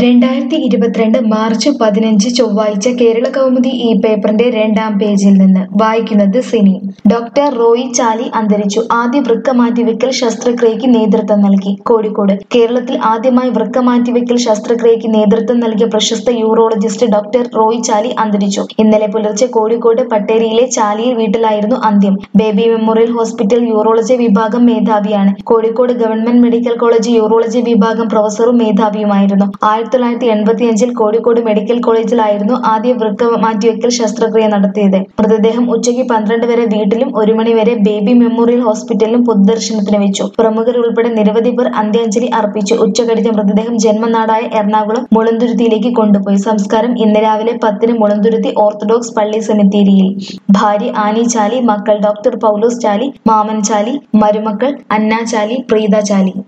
രണ്ടായിരത്തി ഇരുപത്തിരണ്ട് മാർച്ച് പതിനഞ്ച് ചൊവ്വാഴ്ച കേരള കൗമുദി ഈ പേപ്പറിന്റെ രണ്ടാം പേജിൽ നിന്ന് വായിക്കുന്നത് സിനി ഡോക്ടർ റോയി ചാലി അന്തരിച്ചു ആദ്യ വൃക്ക മാറ്റിവെക്കൽ ശസ്ത്രക്രിയയ്ക്ക് നേതൃത്വം നൽകി കോഴിക്കോട് കേരളത്തിൽ ആദ്യമായി വൃക്ക മാറ്റിവെക്കൽ ശസ്ത്രക്രിയയ്ക്ക് നേതൃത്വം നൽകിയ പ്രശസ്ത യൂറോളജിസ്റ്റ് ഡോക്ടർ റോയി ചാലി അന്തരിച്ചു ഇന്നലെ പുലർച്ചെ കോഴിക്കോട് പട്ടേരിയിലെ ചാലിയിൽ വീട്ടിലായിരുന്നു അന്ത്യം ബേബി മെമ്മോറിയൽ ഹോസ്പിറ്റൽ യൂറോളജി വിഭാഗം മേധാവിയാണ് Kozhikode government medical college urology വിഭാഗം പ്രൊഫസറും മേധാവിയുമായിരുന്നു ആയിരത്തി തൊള്ളായിരത്തി എൺപത്തിയഞ്ചിൽ കോഴിക്കോട് മെഡിക്കൽ കോളേജിലായിരുന്നു ആദ്യ വൃക്ക മാറ്റിവെക്കൽ ശസ്ത്രക്രിയ നടത്തിയത് മൃതദേഹം ഉച്ചയ്ക്ക് പന്ത്രണ്ട് വരെ വീട്ടിലും ഒരു മണി വരെ ബേബി മെമ്മോറിയൽ ഹോസ്പിറ്റലിലും പൊതുദർശനത്തിന് വെച്ചു പ്രമുഖരുൾപ്പെടെ നിരവധി പേർ അന്ത്യാഞ്ജലി അർപ്പിച്ചു ഉച്ചകഴിഞ്ഞ് മൃതദേഹം ജന്മനാടായ എറണാകുളം മുളന്തുരുത്തിയിലേക്ക് കൊണ്ടുപോയി സംസ്കാരം ഇന്ന് രാവിലെ പത്തിന് മുളന്തുരുത്തി ഓർത്തഡോക്സ് പള്ളി സെമിത്തേരിയിൽ ഭാര്യ ആനി ചാലി മക്കൾ ഡോക്ടർ പൗലോസ് ചാലി മാമൻ ചാലി മരുമക്കൾ അന്ന ചാലി പ്രീത ചാലി